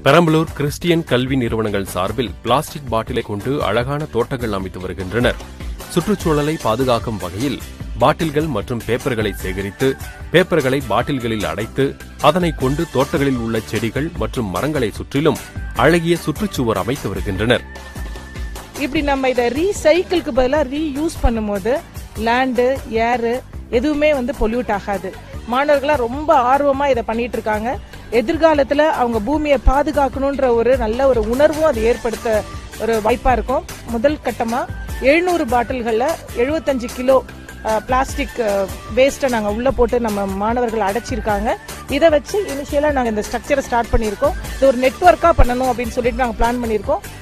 Perambalur Christian கல்வி நிறுவனங்கள் சார்பில் பிளாஸ்டிக் பாட்டிலை கொண்டு அழகான தோட்டங்கள் அமைத்து வருகின்றனர் சுற்றுச்சூழலை பாதுகாக்கும் வகையில் பாட்டில்கள் மற்றும் பேப்பர்களை சேகரித்து பேப்பர்களை பாட்டில்களில் அடைத்து அதனை கொண்டு தோட்டங்களில் உள்ள செடிகள் மற்றும் மரங்களை சுற்றிலும் அழகிய சுற்றுச்சுவர் அமைத்து வருகின்றனர் இப்படி நம்ம இதை ரீசைக்கிள்க்கு பதிலாக ரீயூஸ் பண்ணும்போது லேண்டு ஏரு எதுவுமே வந்து பொல்யூட் ஆகாது மாணவர்களாம் ரொம்ப ஆர்வமா இதை பண்ணிட்டு இருக்காங்க எதிர்காலத்துல அவங்க பூமியை பாதுகாக்கணுன்ற ஒரு நல்ல ஒரு உணர்வும் அது ஏற்படுத்த ஒரு வாய்ப்பா இருக்கும் முதல் கட்டமா எழுநூறு பாட்டில்கள்ல எழுபத்தஞ்சு கிலோ பிளாஸ்டிக் வேஸ்ட்டை நாங்கள் உள்ளே போட்டு நம்ம மாணவர்கள் அடைச்சிருக்காங்க இதை வச்சு இனிஷியலாக நாங்கள் இந்த ஸ்ட்ரக்சரை ஸ்டார்ட் பண்ணியிருக்கோம் இது ஒரு நெட்ஒர்க்காக பண்ணணும் அப்படின்னு சொல்லிட்டு நாங்கள் பிளான் பண்ணியிருக்கோம்